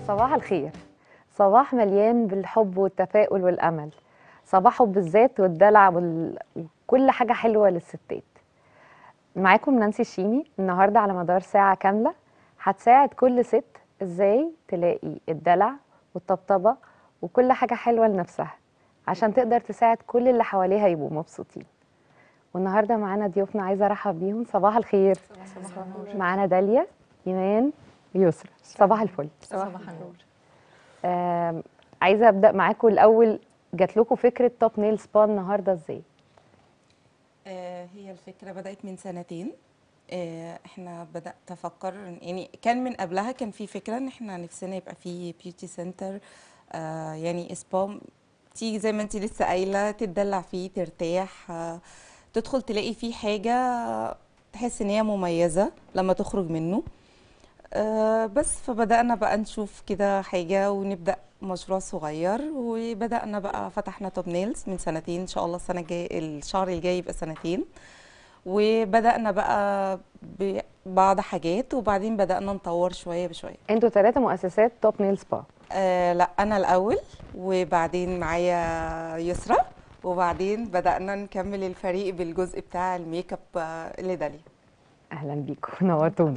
صباح الخير صباح مليان بالحب والتفاؤل والأمل صباحه بالذات والدلع وال- وكل حاجة حلوة للستات معاكم نانسي الشيمي النهاردة على مدار ساعة كاملة هتساعد كل ست ازاي تلاقي الدلع والطبطبة وكل حاجة حلوة لنفسها عشان تقدر تساعد كل اللي حواليها يبقوا مبسوطين والنهارده معانا ضيوفنا عايزه ارحب بيهم صباح الخير معانا داليا ايمان يسرا صباح الفل صباح النور آم، عايزه ابدا معاكم الاول جات لكم فكره توب نيل سبا النهارده ازاي آه، هي الفكرة بدأت من سنتين آه، احنا بدأت افكر يعني كان من قبلها كان في فكرة ان احنا نفسنا يبقى في بيوتي سنتر يعني سبا تيجي زي ما انت لسه قايلة تتدلع فيه ترتاح آه، تدخل تلاقي فيه حاجة تحس ان هي مميزة لما تخرج منه آه، بس فبدأنا بقى نشوف كده حاجة ونبدأ مشروع صغير وبدأنا بقى فتحنا توب نيلز من سنتين إن شاء الله السنة الجاية الشهر الجاي يبقى سنتين وبدأنا بقى ببعض حاجات وبعدين بدأنا نطور شوية بشوية انتوا ثلاثه مؤسسات توب نيل سبا آه لا أنا الأول وبعدين معايا يسرا وبعدين بدأنا نكمل الفريق بالجزء بتاع الميك اب آه، لداليا اهلا بيكم نورتونا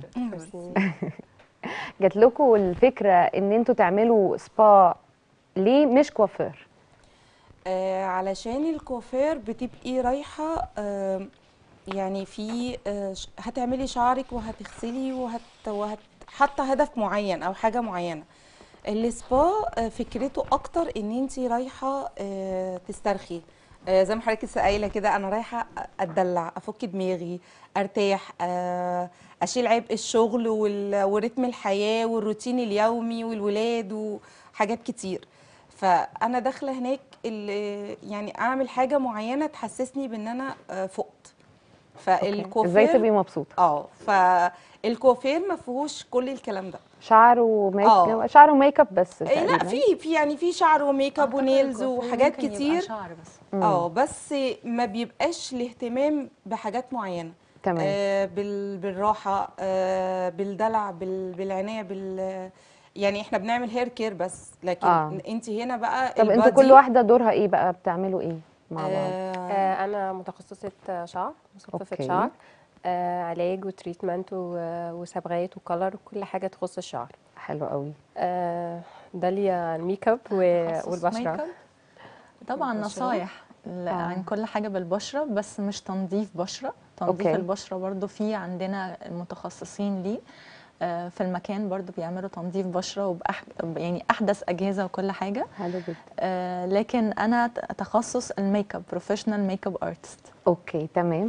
جات لكم الفكره ان انتوا تعملوا سبا ليه مش كوافير آه علشان الكوافير بتبقي رايحة آه يعني في آه ش- هتعملي شعرك وهتغسلي وهت, وهت حاطة هدف معين أو حاجة معينة السبا آه فكرته أكتر إن أنت رايحة آه تسترخي آه زي ما حضرتك لسه قايلة كده أنا رايحة أتدلع أفك دماغي أرتاح آه أشيل عبء الشغل وال- ورتم الحياة والروتين اليومي والولاد وحاجات كتير فانا داخله هناك ال- يعني اعمل حاجه معينه تحسسني بان انا آه، فقت فالكوافير ازاي تبقي مبسوطه اه فالكوافير ما فيهوش كل الكلام ده شعر وميك آه. شعر وميك اب بس إيه لا تقريباً. في في يعني في شعر وميك اب ونيلز وحاجات كتير شعر بس اه بس ما بيبقاش الاهتمام بحاجات معينه تمام آه بال بالراحه آه بالدلع بال بالعنايه بال يعني احنا بنعمل هير كير بس لكن آه. آه. انت هنا بقى طب انتوا كل البادي، واحده دورها ايه بقى بتعملوا ايه مع بعض آه آه، أنا متخصصة شعر مصففة أوكي. شعر آه، علاج وتريتمنت و- وصبغات وكلر وكل حاجة تخص الشعر حلو قوي آه، داليا الميك اب و- تخصص ميك والبشرة اب. طبعا والبشرة. نصايح ل- آه. عن كل حاجه بالبشره بس مش تنظيف بشره تنظيف أوكي. البشره برضو في عندنا متخصصين ليه آه، في المكان برضو بيعملوا تنظيف بشره وبأح يعني احدث اجهزه وكل حاجه حلو جدا آه، لكن انا ت- تخصص الميك اب بروفيشنال ميك اب ارتست اوكي تمام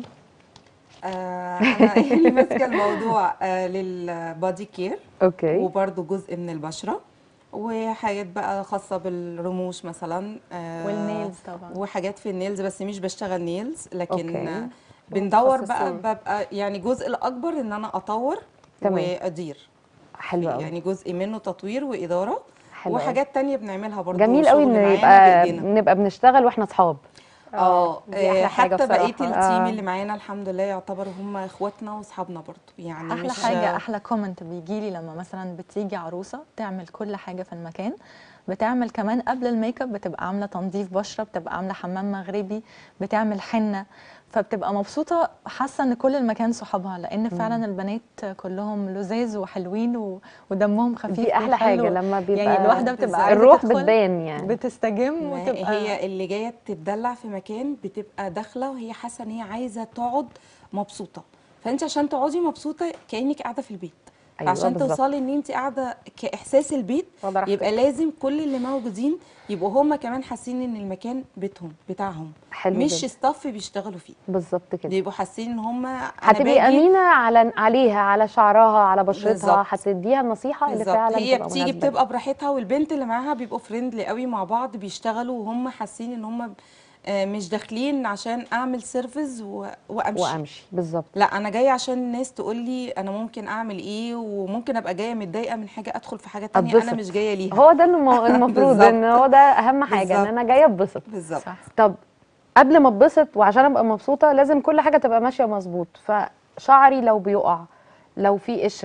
آه، انا اللي ماسكه الموضوع آه، للبادي كير اوكي وبرده جزء من البشره وحاجات بقى خاصه بالرموش مثلا آه، والنيلز طبعا وحاجات في النيلز بس مش بشتغل نيلز لكن أوكي. آه، بندور بقى متخصصين. ببقى يعني جزء الاكبر ان انا اطور تمام. وادير حلو قوي يعني جزء منه تطوير واداره حلو قوي. وحاجات تانية بنعملها برضه جميل قوي ان شغل معانا يبقى بإيدينا. نبقى بنشتغل واحنا اصحاب اه دي أحلى آه، حاجة حتى بقيه بصراحة. التيم آه. اللي معانا الحمد لله يعتبروا هم اخواتنا واصحابنا برضو يعني احلى مش حاجه احلى كومنت بيجي لي لما مثلا بتيجي عروسه تعمل كل حاجه في المكان بتعمل كمان قبل الميك اب بتبقى عامله تنظيف بشره بتبقى عامله حمام مغربي بتعمل حنه فبتبقى مبسوطه حاسه ان كل المكان صحابها لان فعلا البنات كلهم لذاذ وحلوين و... ودمهم خفيف دي احلى حاجه وحلو. لما بيبقى يعني الواحده بتبقى عايزه الروح تدخل بتبان يعني بتستجم ما وتبقى هي اللي جايه تتدلع في مكان بتبقى داخله وهي حاسه ان هي عايزه تقعد مبسوطه فانت عشان تقعدي مبسوطه كانك قاعده في البيت أيوة عشان بالظبط. توصلي ان انت قاعده كاحساس البيت واخدة راحتك. يبقى لازم كل اللي موجودين يبقوا هم كمان حاسين ان المكان بيتهم بتاعهم حلو مش جدا. ستاف بيشتغلوا فيه بالظبط كده بيبقوا حاسين ان هم هتبقي امينه على عليها على شعرها على بشرتها بالظبط. هتديها النصيحه اللي بالظبط فعلا هي تبقى بتيجي مناسبة بتبقى براحتها والبنت اللي معاها بيبقوا فريندلي قوي مع بعض بيشتغلوا وهم حاسين ان هم آه، مش داخلين عشان اعمل سيرفيس و- وامشي وامشي بالظبط لا انا جايه عشان الناس تقول لي انا ممكن اعمل ايه وممكن ابقى جايه متضايقه من حاجه ادخل في حاجه تانية أتبسط. انا مش جايه ليها هو ده الم- المفروض بالظبط. ان هو ده اهم حاجه ان بالظبط. انا جايه اتبسط بالظبط صح طب قبل ما اتبسط وعشان ابقى مبسوطه لازم كل حاجه تبقى ماشيه مظبوط فشعري لو بيقع لو في قشره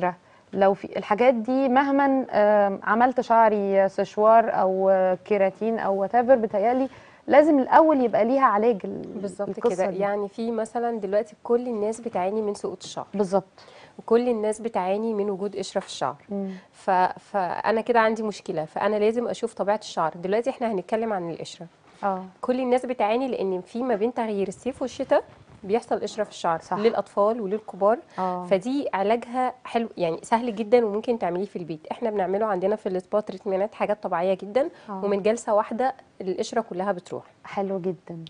لو في الحاجات دي مهما آم، عملت شعري سشوار او آه، كيراتين او وات ايفر بتهيألي لازم الاول يبقى ليها علاج ال- بالظبط القصة كده دي. يعني في مثلا دلوقتي كل الناس بتعاني من سقوط الشعر بالظبط وكل الناس بتعاني من وجود قشره في الشعر مم. ف... فانا كده عندي مشكله فانا لازم اشوف طبيعه الشعر دلوقتي احنا هنتكلم عن القشره اه كل الناس بتعاني لان في ما بين تغيير الصيف والشتاء بيحصل قشره في الشعر صح. للاطفال وللكبار اه فدي علاجها حلو يعني سهل جدا وممكن تعمليه في البيت احنا بنعمله عندنا في السبا تريتمنت حاجات طبيعيه جدا آه. ومن جلسه واحده القشره كلها بتروح حلو جدا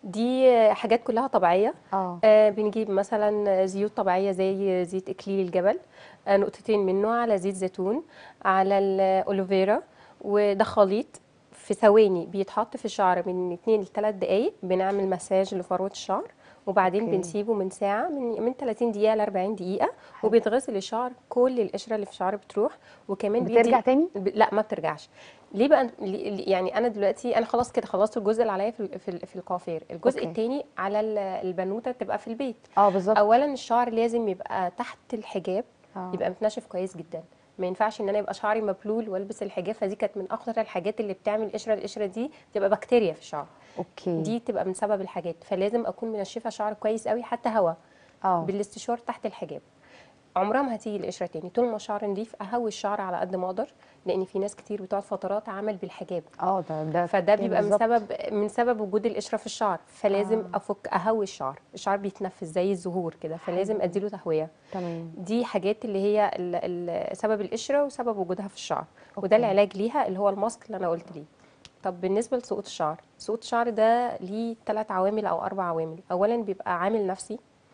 دي حاجات كلها طبيعيه اه آه بنجيب مثلا زيوت طبيعيه زي زيت اكليل الجبل آه نقطتين منه على زيت زيتون على الأولوفيرا وده خليط في ثواني بيتحط في الشعر من 2 ل 3 دقايق بنعمل مساج لفروه الشعر وبعدين أوكي. بنسيبه من ساعه من من 30 دقيقه ل 40 دقيقه وبيتغسل الشعر كل القشره اللي في الشعر بتروح وكمان بيدي- بترجع تاني ب- لا ما بترجعش ليه بقى ليه- ليه- يعني انا دلوقتي انا خلاص كده خلصت الجزء اللي عليا في ال- في, ال- في الكوافير الجزء أوكي. التاني على ال- البنوته تبقى في البيت اه بالظبط اولا الشعر لازم يبقى تحت الحجاب آه. يبقى متنشف كويس جدا ما ينفعش ان انا يبقى شعري مبلول والبس الحجاب فدي كانت من اخطر الحاجات اللي بتعمل قشره القشره دي تبقى بكتيريا في الشعر اوكي دي تبقى من سبب الحاجات فلازم اكون منشفه شعر كويس قوي حتى هوا اه بالاستشوار تحت الحجاب عمرها ما هتيجي القشره تاني طول ما الشعر نضيف اهوي الشعر على قد ما اقدر لان في ناس كتير بتقعد فترات عمل بالحجاب اه ده ده فده كده بيبقى من بالظبط. سبب من سبب وجود القشره في الشعر فلازم آه. افك اهوي الشعر الشعر بيتنفس زي الزهور كده فلازم حلو. اديله تهويه تمام دي حاجات اللي هي ال- ال- سبب القشره وسبب وجودها في الشعر أوكي. وده العلاج ليها اللي هو الماسك اللي انا قلت ليه طب بالنسبه لسقوط الشعر سقوط الشعر ده ليه ثلاث عوامل او اربع عوامل اولا بيبقى عامل نفسي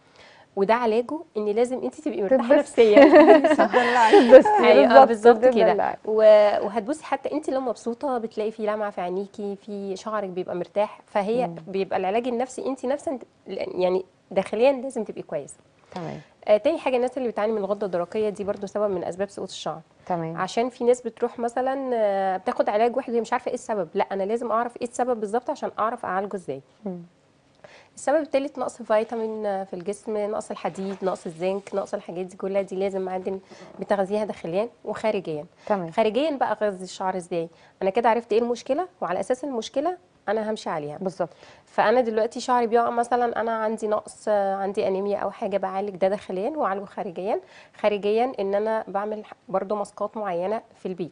وده علاجه ان لازم انت تبقي مرتاحه تتبسطي. نفسيا بس ايوه بالظبط ده كده اللي- و- وهتبصي حتى انت لو مبسوطه بتلاقي في لمعه في عينيكي في شعرك بيبقى مرتاح فهي بيبقى العلاج النفسي انت نفسا يعني داخليا لازم تبقي كويسه تمام آه تاني حاجه الناس اللي بتعاني من الغده الدرقيه دي برضو سبب من اسباب سقوط الشعر تمام عشان في ناس بتروح مثلا آه، بتاخد علاج واحد وهي مش عارفه ايه السبب لا انا لازم اعرف ايه السبب بالظبط عشان اعرف اعالجه ازاي مم. السبب الثالث نقص فيتامين آه، في الجسم نقص الحديد نقص الزنك نقص الحاجات دي كلها دي لازم معدن بتغذيها داخليا وخارجيا تمام خارجيا بقى اغذي الشعر ازاي انا كده عرفت ايه المشكله وعلى اساس المشكله انا همشي عليها بالظبط فانا دلوقتي شعري بيقع مثلا انا عندي نقص آه، عندي انيميا او حاجه بعالج ده داخليا واعالجه خارجيا خارجيا ان انا بعمل ح- برضو ماسكات معينه في البيت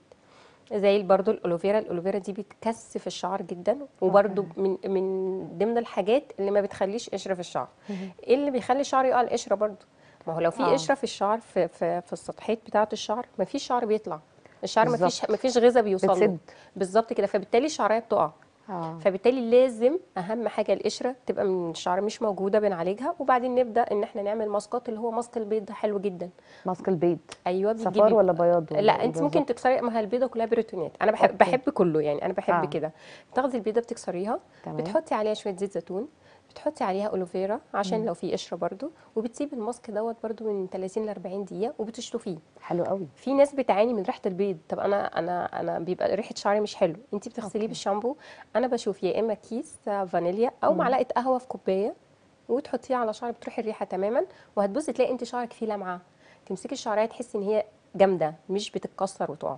زي برضو الالوفيرا الالوفيرا دي بتكثف الشعر جدا وبرضو من من ضمن الحاجات اللي ما بتخليش قشره في الشعر ايه اللي بيخلي الشعر يقع القشره برضو ما هو لو في آه. قشره في الشعر في في, في السطحات بتاعه الشعر ما فيش شعر بيطلع الشعر ما فيش بالظبط. ما فيش غذاء بيوصل له بتسد. بالظبط كده فبالتالي الشعريه بتقع اه فبالتالي لازم اهم حاجه القشره تبقى من الشعر مش موجوده بنعالجها وبعدين نبدا ان احنا نعمل ماسكات اللي هو ماسك البيض ده حلو جدا ماسك البيض ايوه صفار بتجيبي ولا بياض ولا لا إيه انت ممكن بالظبط؟ تكسري ما هي البيضه كلها بروتينات انا بحب أوكي. بحب كله يعني انا بحب آه. كده تاخدي البيضه بتكسريها تمام. بتحطي عليها شويه زيت زيتون بتحطي عليها اولوفيرا عشان لو في قشره برده وبتسيبي الماسك دوت برده من 30 ل 40 دقيقه وبتشطفيه حلو قوي في ناس بتعاني من ريحه البيض طب انا انا انا بيبقى ريحه شعري مش حلو انت بتغسليه أوكي. بالشامبو انا بشوف يا اما كيس فانيليا او معلقه قهوه في كوبايه وتحطيها على شعرك بتروحي الريحه تماما وهتبصي تلاقي انت شعرك فيه لمعه تمسكي الشعريه تحسي ان هي جامده مش بتتكسر وتقع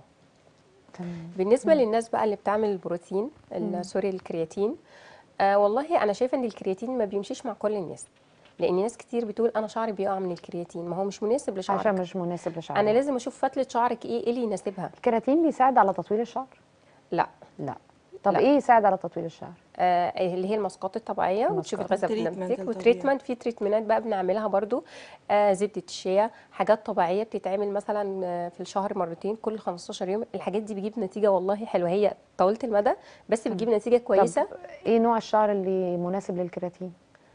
تمام بالنسبه للناس بقى اللي بتعمل البروتين ال- سوري الكرياتين آه والله انا شايفه ان الكرياتين ما بيمشيش مع كل الناس لان ناس كتير بتقول انا شعري بيقع من الكرياتين ما هو مش مناسب لشعرك عشان مش مناسب لشعرك انا لازم اشوف فتله شعرك ايه ايه اللي يناسبها الكراتين بيساعد على تطويل الشعر لا لا طب لا. ايه يساعد على تطويل الشعر آه اللي هي الماسكات الطبيعيه وتشوفي الماسكات. الغذاء التريتمنت بنفسك الطبيعي. وتريتمنت في تريتمنتات بقى بنعملها برضو آه زبده الشيا حاجات طبيعيه بتتعمل مثلا آه، في الشهر مرتين كل 15 يوم الحاجات دي بتجيب نتيجه والله حلوه هي طويله المدى بس بتجيب نتيجه كويسه طب ايه نوع الشعر اللي مناسب للكراتين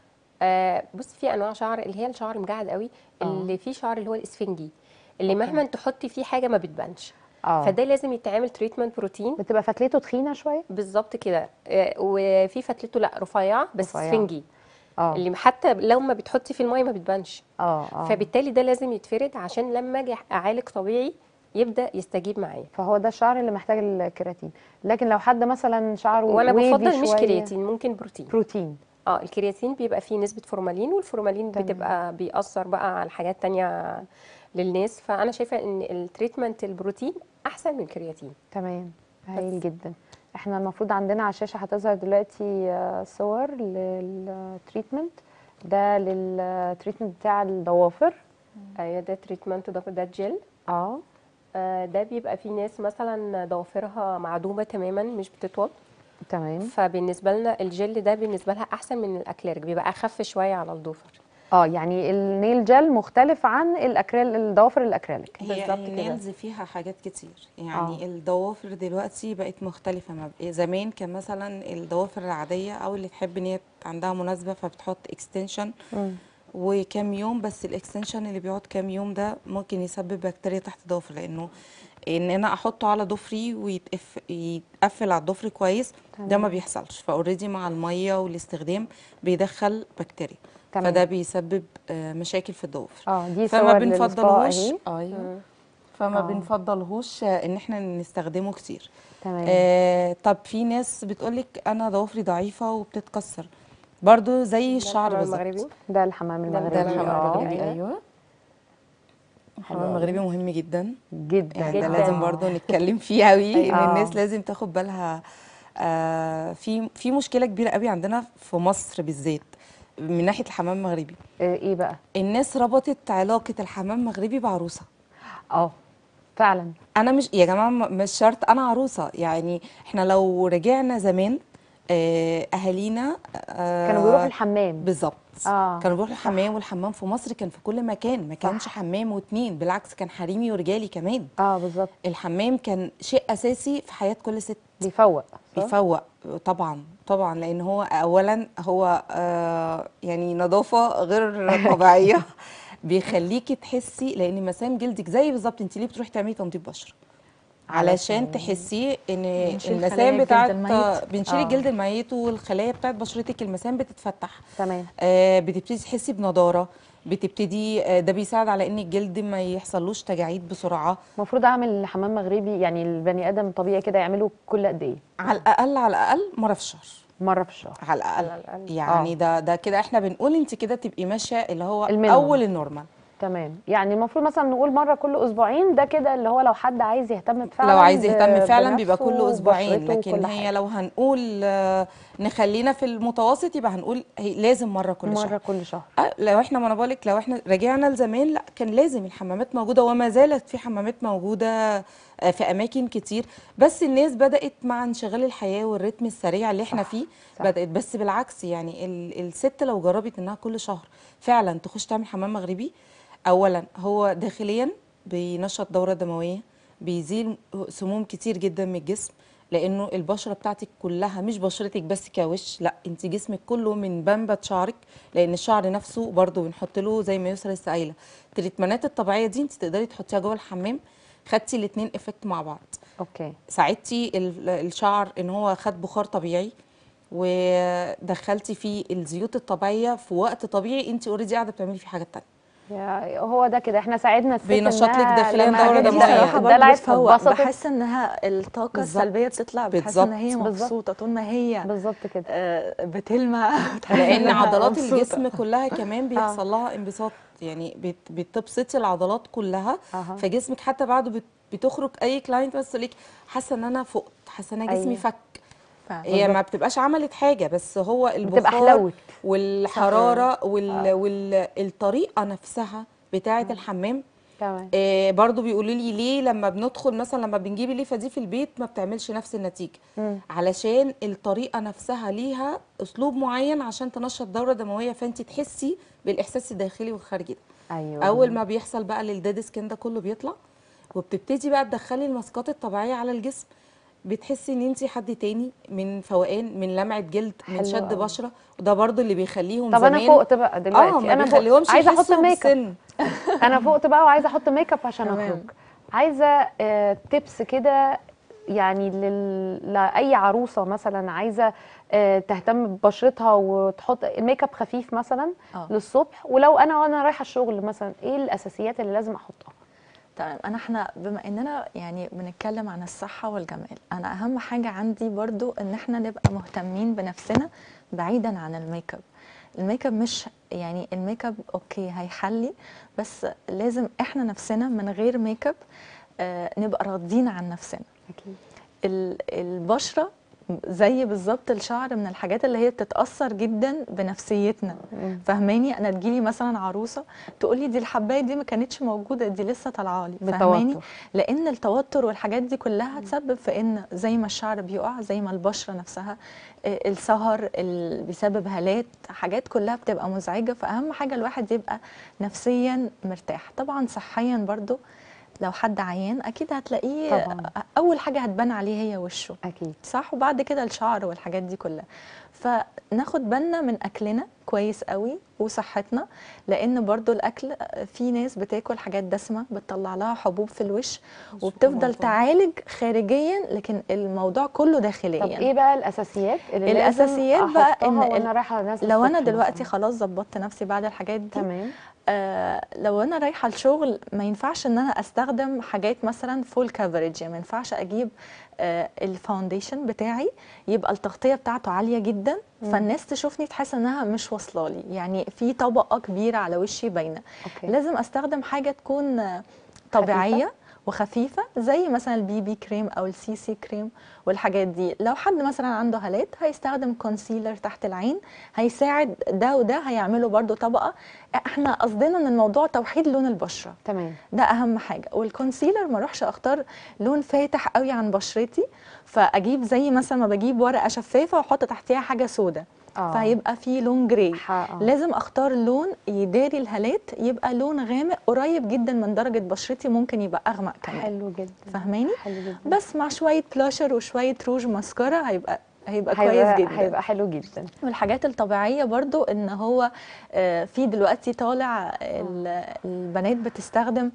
آه بص في انواع شعر اللي هي الشعر المجعد قوي آه. اللي فيه شعر اللي هو الاسفنجي اللي أوكي. مهما تحطي فيه حاجه ما بتبانش اه فده لازم يتعمل تريتمنت بروتين بتبقى فتلته تخينه شويه بالظبط كده آه، وفي فتلته لا رفيعه بس رفيعة. اسفنجي اه اللي حتى لو ما بتحطي في الميه ما بتبانش اه اه فبالتالي ده لازم يتفرد عشان لما اجي اعالج طبيعي يبدا يستجيب معايا فهو ده الشعر اللي محتاج الكراتين لكن لو حد مثلا شعره وانا ويفي بفضل مش شوية- كرياتين ممكن بروتين بروتين اه الكرياتين بيبقى فيه نسبه فورمالين والفورمالين تمام. بتبقى بيأثر بقى على حاجات تانية للناس فانا شايفه ان التريتمنت البروتين احسن من الكرياتين تمام هايل بس. جدا احنا المفروض عندنا على الشاشه هتظهر دلوقتي آه، صور للتريتمنت ده للتريتمنت بتاع الضوافر ايوه ده تريتمنت ده ده جل اه آه، ده بيبقى في ناس مثلا ضوافرها معدومه تماما مش بتطول تمام فبالنسبه لنا الجل ده بالنسبه لها احسن من الاكليريك بيبقى اخف شويه على الضفر اه يعني النيل جel مختلف عن الاكريل الضوافر الاكريليك هي بالظبط كده. النيلز فيها حاجات كتير يعني آه. الضوافر دلوقتي بقت مختلفة ما بق- زمان كان مثلا الضوافر العادية أو اللي تحب إن هي عندها مناسبة فبتحط اكستنشن مم. وكام يوم بس الاكستنشن اللي بيقعد كام يوم ده ممكن يسبب بكتيريا تحت الضفر لأنه إن أنا أحطه على ضفري ويتقف يتقفل على الضفر كويس ده ما بيحصلش فاوريدي مع المية والاستخدام بيدخل بكتيريا تمام. فده بيسبب آه، مشاكل في الضوافر اه دي فما صور للسبا بنفضلهوش اهي ايوه فما آه. بنفضلهوش آه، ان احنا نستخدمه كتير تمام آه طب في ناس بتقولك انا ضوافري ضعيفه وبتتكسر برضو زي الشعر الحمام بالظبط المغربي ده الحمام ده المغربي ده المغربي، الحمام آه، المغربي أيوة. ايوه الحمام حلو المغربي مهم جدا جدا يعني ده جداً. لازم برضو نتكلم فيه قوي ان آه. الناس لازم تاخد بالها آه في في مشكله كبيره قوي عندنا في مصر بالذات من ناحيه الحمام المغربي آه، ايه بقى الناس ربطت علاقه الحمام المغربي بعروسه اه فعلا انا مش يا جماعه م- مش شرط انا عروسه يعني احنا لو رجعنا زمان آه، اهالينا آه، كانوا بيروحوا الحمام بالظبط آه، كانوا بيروحوا الحمام والحمام في مصر كان في كل مكان ما كانش صح. حمام واتنين بالعكس كان حريمي ورجالي كمان اه بالظبط الحمام كان شيء اساسي في حياه كل ست بيفوق صح؟ بيفوق طبعا طبعا لان هو اولا هو آه يعني نظافه غير طبيعيه بيخليكي تحسي لان مسام جلدك زي بالظبط انت ليه بتروحي تعملي تنظيف بشره علشان تحسي ان بنشيل خلايا المسام الجلد بتاعت الميت. بنشيل آه. الجلد الميت والخلايا بتاعت بشرتك المسام بتتفتح تمام آه بتبتدي تحسي بنضاره بتبتدي آه ده بيساعد على ان الجلد ما يحصلوش تجاعيد بسرعه المفروض اعمل حمام مغربي يعني البني ادم طبيعي كده يعمله كل قد ايه على الاقل على الاقل مره في الشهر مره في الشهر على الاقل على الأقل. يعني آه. ده ده كده احنا بنقول انت كده تبقي ماشيه اللي هو المينيمم. اول النورمال تمام يعني المفروض مثلا نقول مره كل اسبوعين ده كده اللي هو لو حد عايز يهتم فعلا لو عايز ب- يهتم فعلا بيبقى بنفسه كل اسبوعين وبشرته لكن وكل هي حاجة. لو هنقول آه، نخلينا في المتوسط يبقى هنقول هي لازم مره كل مره شهر كل شهر آه، لو احنا ما انا بقولك لو احنا رجعنا لزمان لا كان لازم الحمامات موجوده وما زالت في حمامات موجوده آه، في اماكن كتير بس الناس بدات مع انشغال الحياه والريتم السريع اللي احنا صح، فيه صح. بدات بس بالعكس يعني ال- الست لو جربت انها كل شهر فعلا تخش تعمل حمام مغربي اولا هو داخليا بينشط دوره دمويه بيزيل سموم كتير جدا من الجسم لانه البشره بتاعتك كلها مش بشرتك بس كوش لا انت جسمك كله من بنبه شعرك لان الشعر نفسه برضو بنحط له زي ما يسرى لسه قايله التريتمنات الطبيعيه دي انت تقدري تحطيها جوه الحمام خدتي الاثنين افكت مع بعض اوكي ساعدتي ال- الشعر ان هو خد بخار طبيعي ودخلتي فيه الزيوت الطبيعيه في وقت طبيعي انت اوريدي قاعده بتعملي فيه حاجات تانية يا- هو ده كده احنا ساعدنا الست بينشط لك إنها داخلياً لما دورة دي الحاجات دموية. صراحه برضه اتدلعت بتفوق اتبسطت بحس انها الطاقه بالظبط. السلبيه بتطلع بحس ان هي بالظبط. مبسوطه طول ما هي بالظبط كده آه، بتلمع بتحس لان إنها عضلات مبسوطة. الجسم كلها كمان بيحصل لها انبساط يعني بت- بتبسطي العضلات كلها أها. فجسمك حتى بعد بت- بتخرج اي كلاينت بس تقول لك حاسه ان انا فقت حاسه ان أنا جسمي أيوة. فك فعلا. هي ما بتبقاش عملت حاجه بس هو بتبقى البخار حلوت والحراره وال... والطريقه نفسها بتاعه الحمام تمام آه برضو بيقولوا لي ليه لما بندخل مثلا لما بنجيب الليفه دي في البيت ما بتعملش نفس النتيجه مم. علشان الطريقه نفسها ليها اسلوب معين عشان تنشط دوره دمويه فانت تحسي بالاحساس الداخلي والخارجي ده ايوه اول ما بيحصل بقى للديد سكين ده كله بيطلع وبتبتدي بقى تدخلي الماسكات الطبيعيه على الجسم بتحسي ان انت حد تاني من فوقان من لمعه جلد من حلو شد أوي. بشره وده برضو اللي بيخليهم طب زمان انا فقت بقى اه دلوقتي ما انا فقت بيخليهمش عايزه احط يحسوا ميك اب بسن انا فقت بقى وعايزه احط ميك اب عشان تمام. اخرج عايزه آه تبس كده يعني لل... لاي عروسه مثلا عايزه آه تهتم ببشرتها وتحط الميك اب خفيف مثلا آه. للصبح ولو انا وانا رايحه الشغل مثلا ايه الاساسيات اللي لازم احطها تمام انا احنا بما اننا يعني بنتكلم عن الصحه والجمال انا اهم حاجه عندي برضو ان احنا نبقى مهتمين بنفسنا بعيدا عن الميك اب الميك اب مش يعني الميك اب اوكي هيحلي بس لازم احنا نفسنا من غير ميك اب آه نبقى راضيين عن نفسنا اكيد ال- البشره زي بالظبط الشعر من الحاجات اللي هي بتتاثر جدا بنفسيتنا مم. فهماني انا تجيلي مثلا عروسه تقولي دي الحبايه دي ما كانتش موجوده دي لسه طالعه لي فهماني بتوتر لان التوتر والحاجات دي كلها هتسبب في ان زي ما الشعر بيقع زي ما البشره نفسها آه، السهر اللي بيسبب هالات حاجات كلها بتبقى مزعجه فاهم حاجه الواحد يبقى نفسيا مرتاح طبعا صحيا برضو لو حد عيان اكيد هتلاقيه طبعاً. اول حاجه هتبان عليه هي وشه اكيد صح وبعد كده الشعر والحاجات دي كلها فناخد بالنا من اكلنا كويس قوي وصحتنا لان برضو الاكل في ناس بتاكل حاجات دسمه بتطلع لها حبوب في الوش وبتفضل موضوع. تعالج خارجيا لكن الموضوع كله طب داخليا ايه بقى الاساسيات اللي الأساسيات لازم بقى أحطها إن وانا ال- رايحه نازله لو انا الصبح دلوقتي مثلاً؟ خلاص ظبطت نفسي بعد الحاجات دي تمام آه لو انا رايحه الشغل ما ينفعش ان انا استخدم حاجات مثلا فول كفرج يعني ما ينفعش اجيب آه الفاونديشن بتاعي يبقى التغطيه بتاعته عاليه جدا مم. فالناس تشوفني تحس انها مش واصله لي يعني في طبقه كبيره على وشي باينه اوكي لازم استخدم حاجه تكون آه، طبيعيه وخفيفه زي مثلا البي بي كريم او السي سي كريم والحاجات دي لو حد مثلا عنده هالات هيستخدم كونسيلر تحت العين هيساعد ده وده هيعملوا برضو طبقه احنا قصدنا ان الموضوع توحيد لون البشره تمام ده اهم حاجه والكونسيلر ما اروحش اختار لون فاتح قوي عن بشرتي فاجيب زي مثلا ما بجيب ورقه شفافه واحط تحتيها حاجه سودا اه فهيبقى فيه لون جراي ح- آه. لازم اختار لون يداري الهالات يبقى لون غامق قريب جدا من درجه بشرتي ممكن يبقى اغمق كمان حلو جدا فاهماني حلو جدا بس مع شويه بلاشر وشويه روج ماسكارا هيبقى هيبقى كويس هيبقى جدا هيبقى حلو جدا والحاجات الطبيعيه برضو ان هو آه، في دلوقتي طالع ال- البنات بتستخدم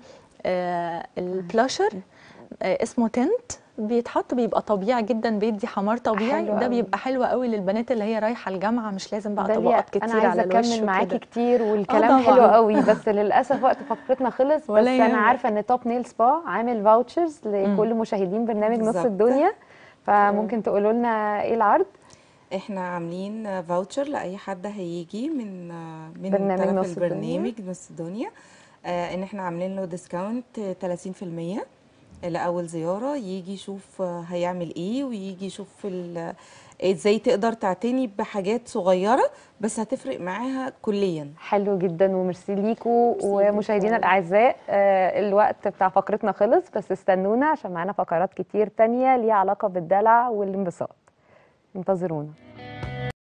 آه، البلاشر آه، اسمه تنت بيتحط بيبقى طبيعي جدا بيدي حمار طبيعي حلو ده أوي. بيبقى حلو قوي للبنات اللي هي رايحه الجامعه مش لازم بقى ده ليه- طبقات كتير انا عايزه على الوش اكمل معاكي وكده. كتير والكلام طبعاً. حلو قوي بس للاسف وقت فقرتنا خلص بس ولا انا يهمك. عارفه ان توب نيل سبا عامل فاوتشرز لكل مشاهدين برنامج نص بالظبط. الدنيا فممكن تقولوا لنا ايه العرض احنا عاملين فاوتشر لاي حد هيجي من من برنامج طرف نص الدنيا. البرنامج نص الدنيا آه، ان احنا عاملين له ديسكاونت 30% لاول زياره يجي يشوف آه، هيعمل ايه ويجي يشوف ال- ازاي تقدر تعتني بحاجات صغيره بس هتفرق معاها كليا حلو جدا وميرسي ليكوا ميرسي ومشاهدينا ليكوا. الاعزاء آه، الوقت بتاع فقرتنا خلص بس استنونا عشان معانا فقرات كتير تانية ليها علاقه بالدلع والانبساط انتظرونا